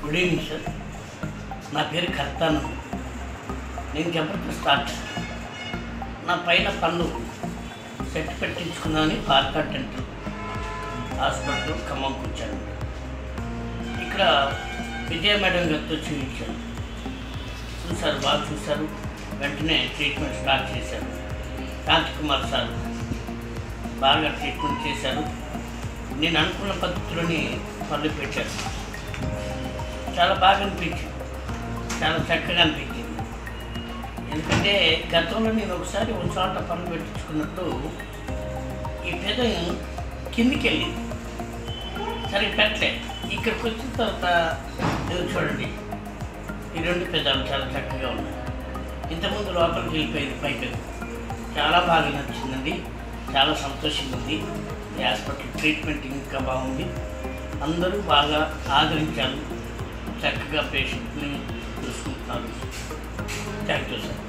good evening sir నా పేరు కర్తాను నేను జబర్దస్త్ ఆర్టిస్ట్ నా పైన పన్ను సెట్ పెట్టించుకుందామని పార్కా డెంటల్ హాస్పిటల్ ఖమ్మంకి వచ్చాను ఇక్కడ విజయ మేడం గారితో చూపించాను చూశారు బాగా చూశారు వెంటనే ట్రీట్మెంట్ స్టార్ట్ చేశారు కాంతి కుమార్ సార్ బాగా ట్రీట్మెంట్ చేశారు నేను అనుకున్న పద్ధతిలోని పళ్ళు పెట్టారు చాలా బాగా అనిపించింది చాలా చక్కగా అనిపించింది ఎందుకంటే గతంలో నేను ఒకసారి ఒక చోట పనులు పెట్టించుకున్నప్పుడు ఈ పెదం కిందికి వెళ్ళింది సరే పెట్టలే ఇక్కడికి వచ్చిన తర్వాత ఇది చూడండి ఈ రెండు పెదాలు చాలా చక్కగా ఉన్నాయి ఇంతకుముందు లోపలికి వెళ్ళిపోయింది పైకి చాలా బాగా నచ్చిందండి చాలా సంతోషంగా ఉంది ఈ హాస్పిటల్ ట్రీట్మెంట్ ఇంకా బాగుంది అందరూ బాగా ఆదరించారు చక్కగా పేషెంట్ని చూసుకుంటున్నారు థ్యాంక్ యూ సార్